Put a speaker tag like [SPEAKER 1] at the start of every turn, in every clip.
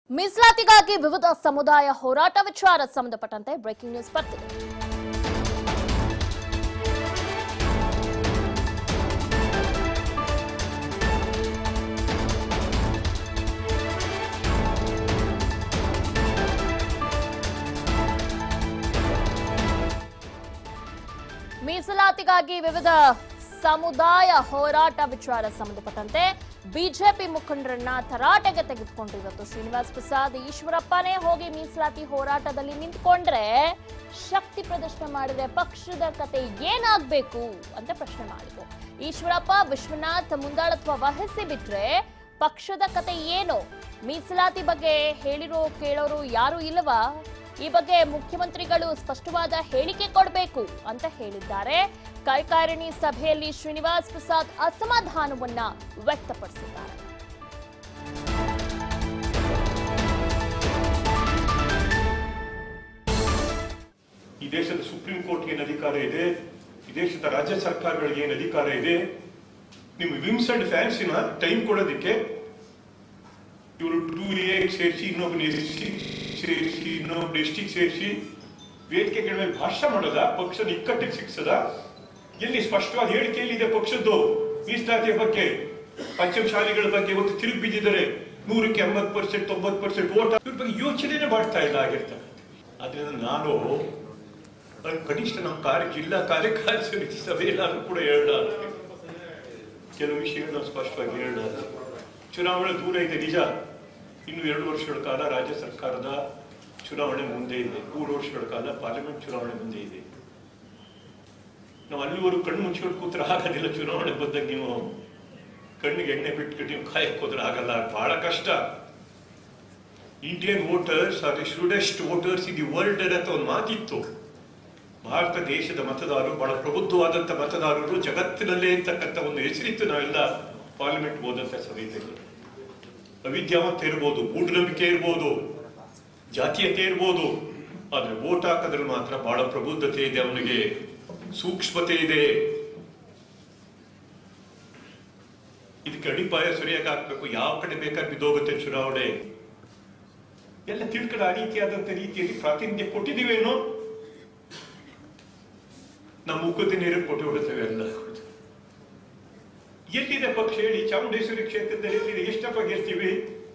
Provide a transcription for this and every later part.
[SPEAKER 1] ಮೀಸಲಾತಿಗಾಗಿ ವಿವಿಧ ಸಮುದಾಯ ಹೋರಾಟ ವಿಚಾರ ಸಂಬಂಧಪಟ್ಟಂತೆ ಬ್ರೇಕಿಂಗ್ ನ್ಯೂಸ್ ಬರ್ತಿದೆ ಮೀಸಲಾತಿಗಾಗಿ ವಿವಿಧ ಸಮುದಾಯ ಹೋರಾಟ ವಿಚಾರ ಸಂಬಂಧಪಟ್ಟಂತೆ ಬಿಜೆಪಿ ಮುಖಂಡರನ್ನ ತರಾಟೆಗೆ ತೆಗೆದುಕೊಂಡು ಇವತ್ತು ಶ್ರೀನಿವಾಸ್ ಪ್ರಸಾದ್ ಈಶ್ವರಪ್ಪನೇ ಹೋಗಿ ಮೀಸಲಾತಿ ಹೋರಾಟದಲ್ಲಿ ನಿಂತ್ಕೊಂಡ್ರೆ ಶಕ್ತಿ ಪ್ರದರ್ಶನ ಮಾಡಿದ್ರೆ ಪಕ್ಷದ ಕತೆ ಏನಾಗ್ಬೇಕು ಅಂತ ಪ್ರಶ್ನೆ ಮಾಡಿದ್ರು ಈಶ್ವರಪ್ಪ ವಿಶ್ವನಾಥ್ ಮುಂದಾಳತ್ವ ವಹಿಸಿ ಬಿಟ್ರೆ ಪಕ್ಷದ ಕತೆ ಏನು ಮೀಸಲಾತಿ ಬಗ್ಗೆ ಹೇಳಿರೋ ಕೇಳೋರು ಯಾರು ಇಲ್ಲವಾ ಈ ಬಗ್ಗೆ ಮುಖ್ಯಮಂತ್ರಿಗಳು ಸ್ಪಷ್ಟವಾದ ಹೇಳಿಕೆ ಕೊಡಬೇಕು ಅಂತ ಹೇಳಿದ್ದಾರೆ ಕಾರ್ಯಕಾರಿಣಿ ಸಭೆಯಲ್ಲಿ ಶ್ರೀನಿವಾಸ್ ಪ್ರಸಾದ್ ಅಸಮಾಧಾನವನ್ನ ವ್ಯಕ್ತಪಡಿಸಿದ್ದಾರೆ
[SPEAKER 2] ಈ ದೇಶದ ಸುಪ್ರೀಂ ಕೋರ್ಟ್ಗೆ ಏನು ಅಧಿಕಾರ ಇದೆ ಈ ದೇಶದ ರಾಜ್ಯ ಸರ್ಕಾರಗಳಿಗೆ ಏನು ಅಧಿಕಾರ ಇದೆ ನಿಮ್ಮ ವಿಮ್ಸ್ ಅಂಡ್ ಫ್ಯಾನ್ಸಿನ ಟೈಮ್ ಕೊಡೋದಕ್ಕೆ ಇವರು ಟೂ ಎ ಸೇರಿಸಿ ಇನ್ನೊಬ್ಬನ ಎಸ್ ಸೇರಿಸಿ ಇನ್ನೊಬ್ಬ ಡಿಸ್ಟಿಕ್ ಸೇರಿಸಿ ವೇದಿಕೆಗಳ ಮೇಲೆ ಭಾಷಣ ಮಾಡೋದ ಪಕ್ಷದ ಇಕ್ಕಟ್ಟಿಗೆ ಸಿಕ್ಸದ ಎಲ್ಲಿ ಸ್ಪಷ್ಟವಾದ ಹೇಳಿಕೆ ಎಲ್ಲಿದೆ ಪಕ್ಷದ್ದು ಮೀಸಲಾತಿಯ ಬಗ್ಗೆ ಪಂಚಮಶಾಲಿಗಳ ಬಗ್ಗೆ ಇವತ್ತು ತಿರುಗಿ ಬಿದ್ದಿದ್ದಾರೆ ನೂರಕ್ಕೆ ಎಂಬತ್ತು ಪರ್ಸೆಂಟ್ ತೊಂಬತ್ತು ಪರ್ಸೆಂಟ್ ಓಟ್ ಇವ್ರ ಬಗ್ಗೆ ಯೋಚನೆನೇ ಮಾಡ್ತಾ ಇಲ್ಲ ಆಗಿರ್ತಾರೆ ಆದ್ರಿಂದ ನಾನು ಅದಕ್ಕೆ ಕನಿಷ್ಠ ನಮ್ಮ ಕಾರ್ಯ ಜಿಲ್ಲಾ ಕಾರ್ಯಕಾರಿ ಸಮಿತಿ ಸಭೆಯಲ್ಲಾದ್ರೂ ಕೂಡ ಹೇಳ ಕೆಲವು ವಿಷಯಗಳನ್ನ ಸ್ಪಷ್ಟವಾಗಿ ಹೇಳ ಚುನಾವಣೆ ದೂರ ಇದೆ ನಿಜ ಇನ್ನು ಎರಡು ವರ್ಷಗಳ ಕಾಲ ರಾಜ್ಯ ಸರ್ಕಾರದ ಚುನಾವಣೆ ಮುಂದೆ ಇದೆ ಮೂರು ವರ್ಷಗಳ ಕಾಲ ಪಾರ್ಲಿಮೆಂಟ್ ಚುನಾವಣೆ ಮುಂದೆ ಇದೆ ನಾವು ಅಲ್ಲಿವರೆಗೂ ಕಣ್ಣು ಮುಚ್ಕೊಂಡು ಕೂತ್ರೆ ಆಗೋದಿಲ್ಲ ಚುನಾವಣೆ ಬಂದಾಗ ನೀವು ಕಣ್ಣಿಗೆ ಎಣ್ಣೆ ಬಿಟ್ಬಿಟ್ಟು ನೀವು ಕಾಯಕ್ಕೆ ಹೋದ್ರೆ ಆಗಲ್ಲ ಬಹಳ ಕಷ್ಟ Indian voters are the shrewdest voters in the world ಅಂತ ಒಂದು ಮಾತಿತ್ತು ಭಾರತ ದೇಶದ ಮತದಾರರು ಬಹಳ ಪ್ರಬುದ್ಧವಾದಂತ ಮತದಾರರು ಜಗತ್ತಿನಲ್ಲೇ ಇರ್ತಕ್ಕಂಥ ಒಂದು ಹೆಸರಿತ್ತು ನಾವೆಲ್ಲ ಪಾರ್ಲಿಮೆಂಟ್ ಹೋದಂತ ಸಮಯದಲ್ಲಿ ಅವಿದ್ಯಾವಂತ ಇರ್ಬೋದು ಮೂಢನಂಬಿಕೆ ಇರ್ಬೋದು ಜಾತೀಯತೆ ಇರ್ಬೋದು ಆದ್ರೆ ವೋಟ್ ಹಾಕೋದ್ರಲ್ಲಿ ಮಾತ್ರ ಬಹಳ ಪ್ರಬುದ್ಧತೆ ಇದೆ ಅವನಿಗೆ ಸೂಕ್ಷ್ಮತೆ ಇದೆ ಇದಕ್ಕೆ ಅಡಿಪಾಯ ಸರಿಯಾಗಿ ಹಾಕ್ಬೇಕು ಯಾವ ಕಡೆ ಬೇಕಾದ್ರೆ ಬಿದ್ದೋಗುತ್ತೆ ಚುನಾವಣೆ ಎಲ್ಲ ತಿಳ್ಕೊಂಡು ಆ ರೀತಿಯಾದಂತ ರೀತಿಯಲ್ಲಿ ಪ್ರಾತಿನಿಧ್ಯ ಕೊಟ್ಟಿದೀವೇನೋ ನಮ್ಮ ಮುಖದ ನೀರು ಕೊಟ್ಟು ಬಿಡುತ್ತೇವೆ ಎಲ್ಲ ಎಲ್ಲಿದೆ ಪಕ್ಷ ಹೇಳಿ ಚಾಮುಂಡೇಶ್ವರಿ ಕ್ಷೇತ್ರದಲ್ಲಿ ಎಲ್ಲಿದೆ ಎಷ್ಟಪ್ಪ ಗೆಲ್ತೀವಿ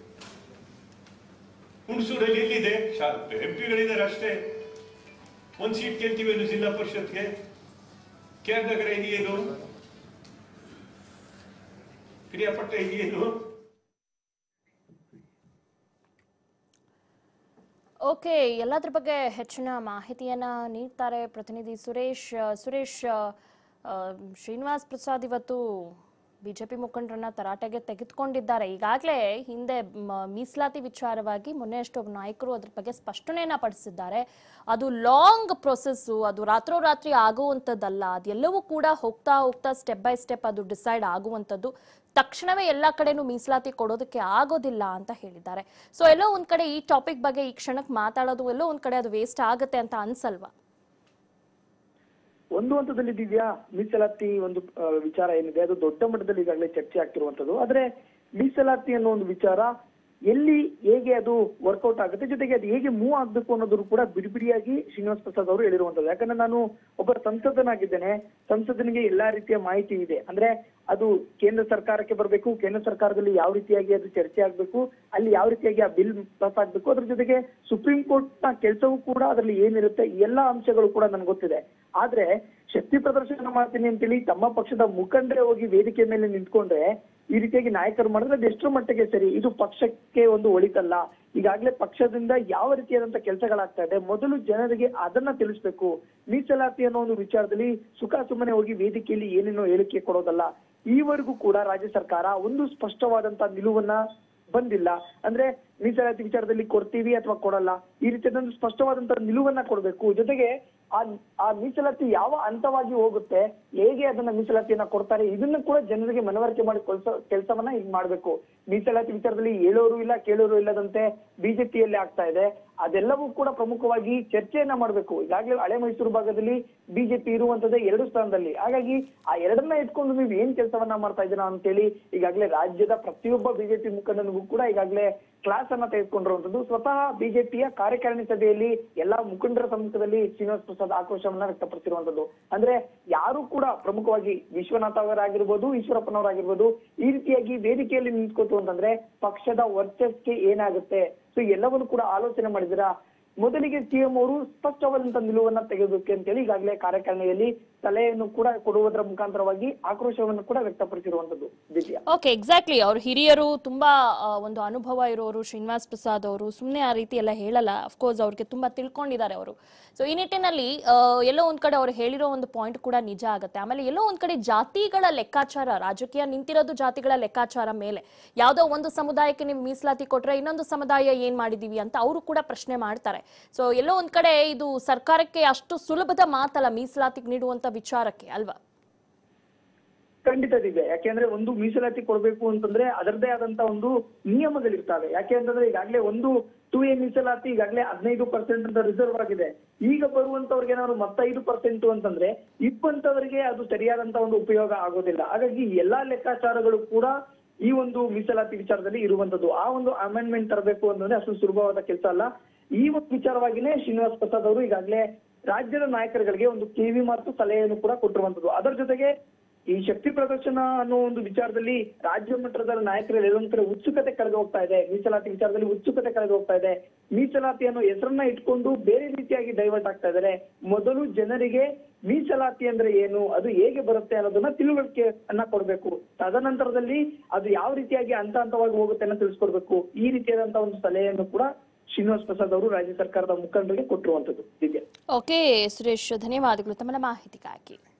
[SPEAKER 2] ಹುಣಸೂರಲ್ಲಿ ಎಲ್ಲಿದೆ ಎಂಪಿಗಳಿದ್ದಾರೆ ಅಷ್ಟೇ ಒಂದ್ ಸೀಟ್ ಗೆಲ್ತೀವಿ ಏನು ಜಿಲ್ಲಾ ಪರಿಷತ್ಗೆ ಕೆ ಆರ್ ನಗರ ಇದೆಯೇನು ಕ್ರಿಯಾಪಟ್ಟ ಇದೆಯೇನು
[SPEAKER 1] ಓಕೆ ಎಲ್ಲದ್ರ ಬಗ್ಗೆ ಹೆಚ್ಚಿನ ಮಾಹಿತಿಯನ್ನ ನೀಡ್ತಾರೆ ಪ್ರತಿನಿಧಿ ಸುರೇಶ್ ಸುರೇಶ್ ಆ, ಶ್ರೀನಿವಾಸ್ ಪ್ರಸಾದ್ ಇವತ್ತು ಬಿಜೆಪಿ ಮುಖಂಡರನ್ನ ತರಾಟೆಗೆ ತೆಗೆದುಕೊಂಡಿದ್ದಾರೆ ಈಗಾಗಲೇ ಹಿಂದೆ ಮ- ಮೀಸಲಾತಿ ವಿಚಾರವಾಗಿ ಮೊನ್ನೆ ಅಷ್ಟು ಒಬ್ಬ ನಾಯಕರು ಅದ್ರ ಬಗ್ಗೆ ಸ್ಪಷ್ಟನೆಯನ್ನ ಪಡಿಸಿದ್ದಾರೆ ಅದು ಲಾಂಗ್ ಪ್ರೊಸೆಸ್ಸು ಅದು ರಾತ್ರೋರಾತ್ರಿ ಆಗುವಂಥದ್ದಲ್ಲ ಅದೆಲ್ಲವೂ ಕೂಡ ಹೋಗ್ತಾ ಹೋಗ್ತಾ ಸ್ಟೆಪ್ ಬೈ ಸ್ಟೆಪ್ ಅದು ಡಿಸೈಡ್ ಆಗುವಂಥದ್ದು ತಕ್ಷಣವೇ ಎಲ್ಲ ಕಡೆನೂ ಮೀಸಲಾತಿ ಕೊಡೋದಕ್ಕೆ ಆಗೋದಿಲ್ಲ ಅಂತ ಹೇಳಿದ್ದಾರೆ ಸೊ ಎಲ್ಲೋ ಒಂದ್ ಕಡೆ ಈ ಟಾಪಿಕ್ ಬಗ್ಗೆ ಈ ಕ್ಷಣಕ್ಕೆ ಮಾತಾಡೋದು ಎಲ್ಲೋ ಒಂದ್ ಕಡೆ ಅದು ವೇಸ್ಟ್ ಆಗುತ್ತೆ ಅಂತ ಅನ್ಸಲ್ವಾ
[SPEAKER 3] ಒಂದು ಹಂತದಲ್ಲಿ ದಿವ್ಯಾ ಮೀಸಲಾತಿ ಒಂದು ಆ, ವಿಚಾರ ಏನಿದೆ ಅದು ದೊಡ್ಡ ಮಟ್ಟದಲ್ಲಿ ಈಗಾಗಲೇ ಚರ್ಚೆ ಆಗ್ತಿರುವಂತದ್ದು ಆದ್ರೆ ಮೀಸಲಾತಿ ಅನ್ನೋ ಒಂದು ವಿಚಾರ ಎಲ್ಲಿ ಹೇಗೆ ಅದು ವರ್ಕೌಟ್ ಆಗುತ್ತೆ ಜೊತೆಗೆ ಅದು ಹೇಗೆ ಮೂವ್ ಆಗ್ಬೇಕು ಅನ್ನೋದ್ರು ಕೂಡ ಬಿಡಿ ಬಿಡಿಯಾಗಿ ಶ್ರೀನಿವಾಸ್ ಪ್ರಸಾದ್ ಅವರು ಹೇಳಿರುವಂತದ್ದು ಯಾಕಂದ್ರೆ ನಾನು ಒಬ್ಬ ಸಂಸದನಾಗಿದ್ದೇನೆ ಸಂಸದನಿಗೆ ಎಲ್ಲಾ ರೀತಿಯ ಮಾಹಿತಿ ಇದೆ ಅಂದ್ರೆ ಅದು ಕೇಂದ್ರ ಸರ್ಕಾರಕ್ಕೆ ಬರಬೇಕು ಕೇಂದ್ರ ಸರ್ಕಾರದಲ್ಲಿ ಯಾವ ರೀತಿಯಾಗಿ ಅದು ಚರ್ಚೆ ಆಗ್ಬೇಕು ಅಲ್ಲಿ ಯಾವ ರೀತಿಯಾಗಿ ಆ ಬಿಲ್ ಪಾಸ್ ಆಗ್ಬೇಕು ಅದ್ರ ಜೊತೆಗೆ ಸುಪ್ರೀಂ ಕೋರ್ಟ್ ನ ಕೆಲಸವೂ ಕೂಡ ಅದರಲ್ಲಿ ಏನಿರುತ್ತೆ ಈ ಎಲ್ಲಾ ಅಂಶಗಳು ಕೂಡ ನನ್ಗೆ ಗೊತ್ತಿದೆ ಆದ್ರೆ ಶಕ್ತಿ ಪ್ರದರ್ಶನ ಮಾಡ್ತೀನಿ ಅಂತೇಳಿ ತಮ್ಮ ಪಕ್ಷದ ಮುಖಂಡರೇ ಹೋಗಿ ವೇದಿಕೆ ಮೇಲೆ ನಿಂತ್ಕೊಂಡ್ರೆ ಈ ರೀತಿಯಾಗಿ ನಾಯಕರು ಮಾಡಿದ್ರೆ ಅದು ಎಷ್ಟರ ಮಟ್ಟಿಗೆ ಸರಿ ಇದು ಪಕ್ಷಕ್ಕೆ ಒಂದು ಒಳಿತಲ್ಲ ಈಗಾಗಲೇ ಪಕ್ಷದಿಂದ ಯಾವ ರೀತಿಯಾದಂತ ಕೆಲಸಗಳಾಗ್ತಾ ಇದೆ ಮೊದಲು ಜನರಿಗೆ ಅದನ್ನ ತಿಳಿಸ್ಬೇಕು ಮೀಸಲಾತಿ ಅನ್ನೋ ಒಂದು ವಿಚಾರದಲ್ಲಿ ಸುಖ ಸುಮ್ಮನೆ ಹೋಗಿ ವೇದಿಕೆಯಲ್ಲಿ ಏನೇನೋ ಹೇಳಿಕೆ ಕೊಡೋದಲ್ಲ ಈವರೆಗೂ ಕೂಡ ರಾಜ್ಯ ಸರ್ಕಾರ ಒಂದು ಸ್ಪಷ್ಟವಾದಂತ ನಿಲುವನ್ನ ಬಂದಿಲ್ಲ ಅಂದ್ರೆ ಮೀಸಲಾತಿ ವಿಚಾರದಲ್ಲಿ ಕೊಡ್ತೀವಿ ಅಥವಾ ಕೊಡಲ್ಲ ಈ ರೀತಿಯಾದ ಸ್ಪಷ್ಟವಾದಂತ ನಿಲುವನ್ನ ಕೊಡ್ಬೇಕು ಜೊತೆಗೆ ಆ ಆ ಮೀಸಲಾತಿ ಯಾವ ಹಂತವಾಗಿ ಹೋಗುತ್ತೆ ಹೇಗೆ ಅದನ್ನ ಮೀಸಲಾತಿಯನ್ನ ಕೊಡ್ತಾರೆ ಇದನ್ನ ಕೂಡ ಜನರಿಗೆ ಮನವರಿಕೆ ಮಾಡಿ ಕೊಲ್ಸೋ ಕೆಲಸವನ್ನ ಈಗ ಮಾಡ್ಬೇಕು ಮೀಸಲಾತಿ ವಿಚಾರದಲ್ಲಿ ಹೇಳೋರು ಇಲ್ಲ ಕೇಳೋರು ಇಲ್ಲದಂತೆ ಬಿಜೆಪಿಯಲ್ಲಿ ಆಗ್ತಾ ಇದೆ ಅದೆಲ್ಲವೂ ಕೂಡ ಪ್ರಮುಖವಾಗಿ ಚರ್ಚೆಯನ್ನ ಮಾಡ್ಬೇಕು ಈಗಾಗಲೇ ಹಳೆ ಮೈಸೂರು ಭಾಗದಲ್ಲಿ ಬಿಜೆಪಿ ಇರುವಂತದ್ದೇ ಎರಡು ಸ್ಥಾನದಲ್ಲಿ ಹಾಗಾಗಿ ಆ ಎರಡನ್ನ ಇಟ್ಕೊಂಡು ನೀವು ಏನ್ ಕೆಲಸವನ್ನ ಮಾಡ್ತಾ ಇದ್ದೀರಾ ಅಂತೇಳಿ ಈಗಾಗಲೇ ರಾಜ್ಯದ ಪ್ರತಿಯೊಬ್ಬ ಬಿಜೆಪಿ ಮುಖಂಡನಿಗೂ ಕೂಡ ಈಗಾಗಲೇ ಕ್ಲಾಸ್ ಅನ್ನ ತೆಗೆದುಕೊಂಡಿರುವಂತದ್ದು ಸ್ವತಃ ಬಿಜೆಪಿಯ ಕಾರ್ಯಕಾರಿಣಿ ಸಭೆಯಲ್ಲಿ ಎಲ್ಲಾ ಮುಖಂಡರ ಸಮ್ಮುಖದಲ್ಲಿ ಶ್ರೀನಿವಾಸ್ ಪ್ರಸಾದ್ ಆಕ್ರೋಶವನ್ನ ವ್ಯಕ್ತಪಡಿಸಿರುವಂತದ್ದು ಅಂದ್ರೆ ಯಾರು ಕೂಡ ಪ್ರಮುಖವಾಗಿ ವಿಶ್ವನಾಥ್ ಅವರಾಗಿರ್ಬೋದು ಈಶ್ವರಪ್ಪನವರಾಗಿರ್ಬೋದು ಈ ರೀತಿಯಾಗಿ ವೇದಿಕೆಯಲ್ಲಿ ನಿಂತ್ಕೋತು ಅಂತಂದ್ರೆ ಪಕ್ಷದ ವರ್ಚಸ್ಗೆ ಏನಾಗುತ್ತೆ ಸೊ ಎಲ್ಲವನ್ನು ಕೂಡ ಆಲೋಚನೆ ಮಾಡಿದಿರಾ ಮೊದಲಿಗೆ ಸಿಎಂ ಅವರು ಸ್ಪಷ್ಟವಾದಂತ ನಿಲುವನ್ನ ತೆಗೆದುಕ್ಕೆ ಅಂತೇಳಿ ಈಗಾಗಲೇ ಕಾರ್ಯಕಾರಿಣಿಯಲ್ಲಿ ಸಲಹೆಯನ್ನು ಕೂಡ ಕೊಡುವುದರ ಮುಖಾಂತರವಾಗಿ ಆಕ್ರೋಶವನ್ನು ಕೂಡ ವ್ಯಕ್ತಪಡಿಸಿರುವಂತದ್ದು ದಿವ್ಯಾ
[SPEAKER 1] ಓಕೆ ಎಕ್ಸಾಕ್ಟ್ಲಿ ಅವ್ರ ಹಿರಿಯರು ತುಂಬಾ ಆ, ಒಂದು ಅನುಭವ ಇರೋರು ಶ್ರೀನಿವಾಸ್ ಪ್ರಸಾದ್ ಅವರು ಸುಮ್ಮನೆ ಆ ರೀತಿ ಎಲ್ಲ ಹೇಳಲ್ಲ ಅಫ್ಕೋರ್ಸ್ ಅವ್ರಿಗೆ ತುಂಬಾ ತಿಳ್ಕೊಂಡಿದ್ದಾರೆ ಅವರು ಸೊ ಈ ನಿಟ್ಟಿನಲ್ಲಿ ಆ, ಎಲ್ಲೋ ಒಂದ್ ಕಡೆ ಅವ್ರು ಹೇಳಿರೋ ಒಂದು ಪಾಯಿಂಟ್ ಕೂಡ ನಿಜ ಆಗುತ್ತೆ ಆಮೇಲೆ ಎಲ್ಲೋ ಒಂದ್ ಕಡೆ ಜಾತಿಗಳ ಲೆಕ್ಕಾಚಾರ ರಾಜಕೀಯ ನಿಂತಿರೋದು ಜಾತಿಗಳ ಲೆಕ್ಕಾಚಾರ ಮೇಲೆ ಯಾವುದೋ ಒಂದು ಸಮುದಾಯಕ್ಕೆ ನೀವು ಮೀಸಲಾತಿ ಕೊಟ್ರೆ ಇನ್ನೊಂದು ಸಮುದಾಯ ಏನ್ ಮಾಡಿದೀವಿ ಅಂತ ಅವರು ಕೂಡ ಪ್ರಶ್ನೆ ಮಾಡ್ತಾರೆ ಸೊ ಎಲ್ಲೋ ಒಂದ್ ಕಡೆ ಇದು ಸರ್ಕಾರಕ್ಕೆ ಅಷ್ಟು ಸುಲಭದ ಮಾತಲ್ಲ ಮೀಸಲಾತಿಗೆ ನೀಡುವಂತ ವಿಚಾರಕ್ಕೆ ಅಲ್ವಾ
[SPEAKER 3] ಖಂಡಿತ ದಿವ್ಯ ಯಾಕೆಂದ್ರೆ ಒಂದು ಮೀಸಲಾತಿ ಕೊಡ್ಬೇಕು ಅಂತಂದ್ರೆ ಅದರದೇ ಆದಂತ ಒಂದು ನಿಯಮಗಳಿರ್ತವೆ ಯಾಕೆ ಅಂತಂದ್ರೆ ಈಗಾಗಲೇ ಒಂದು ಟೂ ಎ ಮೀಸಲಾತಿ ಈಗಾಗಲೇ ಹದಿನೈದು ಪರ್ಸೆಂಟ್ ಅಂತ ರಿಸರ್ವ್ ಆಗಿದೆ ಈಗ ಬರುವಂತವ್ರಿಗೆ ಏನಾದ್ರು ಮತ್ತೈದು ಪರ್ಸೆಂಟ್ ಅಂತಂದ್ರೆ ಇಪ್ಪಂತವರಿಗೆ ಅದು ಸರಿಯಾದಂತ ಒಂದು ಉಪಯೋಗ ಆಗೋದಿಲ್ಲ ಹಾಗಾಗಿ ಎಲ್ಲಾ ಲೆಕ್ಕಾಚಾರಗಳು ಕೂಡ ಈ ಒಂದು ಮೀಸಲಾತಿ ವಿಚಾರದಲ್ಲಿ ಇರುವಂತದ್ದು ಆ ಒಂದು ಅಮೆಂಡ್ಮೆಂಟ್ ತರಬೇಕು ಅಂತಂದ್ರೆ ಅಷ್ಟು ಸುಲಭವಾದ ಕೆಲಸ ಅಲ್ಲ ಈ ಒಂದು ವಿಚಾರವಾಗಿನೇ ಶ್ರೀನಿವಾಸ್ ಪ್ರಸಾದ್ ಅವರು ಈಗಾಗಲೇ ರಾಜ್ಯದ ನಾಯಕರುಗಳಿಗೆ ಒಂದು ಕಿವಿ ಮಾತು ಸಲಹೆಯನ್ನು ಕೂಡ ಕೊಟ್ಟಿರುವಂತದ್ದು ಅದರ ಜೊತೆಗೆ ಈ ಶಕ್ತಿ ಪ್ರದರ್ಶನ ಅನ್ನೋ ಒಂದು ವಿಚಾರದಲ್ಲಿ ರಾಜ್ಯ ಮಟ್ಟದ ನಾಯಕರಲ್ಲಿ ಎಲ್ಲೊಂದ್ ಕಡೆ ಉತ್ಸುಕತೆ ಕಳೆದು ಹೋಗ್ತಾ ಇದೆ ಮೀಸಲಾತಿ ವಿಚಾರದಲ್ಲಿ ಉತ್ಸುಕತೆ ಕಳೆದು ಹೋಗ್ತಾ ಇದೆ ಮೀಸಲಾತಿ ಅನ್ನೋ ಹೆಸರನ್ನ ಇಟ್ಕೊಂಡು ಬೇರೆ ರೀತಿಯಾಗಿ ಡೈವರ್ಟ್ ಆಗ್ತಾ ಇದ್ದಾರೆ ಮೊದಲು ಜನರಿಗೆ ಮೀಸಲಾತಿ ಅಂದ್ರೆ ಏನು ಅದು ಹೇಗೆ ಬರುತ್ತೆ ಅನ್ನೋದನ್ನ ತಿಳುವಳಿಕೆ ಅನ್ನ ಕೊಡ್ಬೇಕು ತದನಂತರದಲ್ಲಿ ಅದು ಯಾವ ರೀತಿಯಾಗಿ ಹಂತ ಹಂತವಾಗಿ ಹೋಗುತ್ತೆ ಅನ್ನೋ ತಿಳಿಸ್ಕೊಡ್ಬೇಕು ಈ ರೀತಿಯಾದಂತಹ ಒಂದು ಸಲಹೆಯನ್ನು ಕೂಡ ಶ್ರೀನಿವಾಸ್ ಪ್ರಸಾದ್ ಅವರು ರಾಜ್ಯ ಸರ್ಕಾರದ ಮುಖಂಡರಿಗೆ ಕೊಟ್ಟಿರುವಂತದ್ದು ದಿವ್ಯಾ
[SPEAKER 1] ಓಕೆ ಸುರೇಶ್ ಧನ್ಯವಾದಗಳು ತಮ್ಮ ಮಾಹಿತಿಗಾಗಿ